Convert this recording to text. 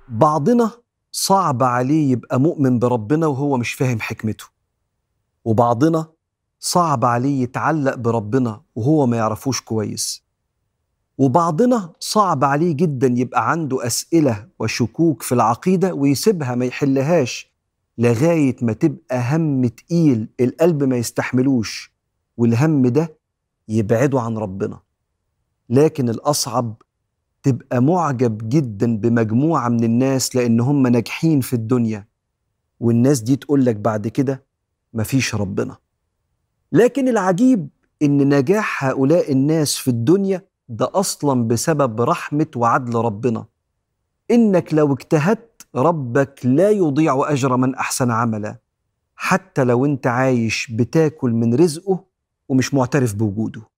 بعضنا صعب عليه يبقى مؤمن بربنا وهو مش فاهم حكمته وبعضنا صعب عليه يتعلق بربنا وهو ما يعرفوش كويس وبعضنا صعب عليه جدا يبقى عنده أسئلة وشكوك في العقيدة ويسيبها ما يحلهاش لغاية ما تبقى هم تقيل القلب ما يستحملوش والهم ده يبعده عن ربنا لكن الأصعب تبقى معجب جدا بمجموعة من الناس لأن هم ناجحين في الدنيا والناس دي تقول لك بعد كده مفيش ربنا لكن العجيب إن نجاح هؤلاء الناس في الدنيا ده أصلا بسبب رحمة وعدل ربنا إنك لو اجتهدت ربك لا يضيع أجر من أحسن عملا حتى لو أنت عايش بتاكل من رزقه ومش معترف بوجوده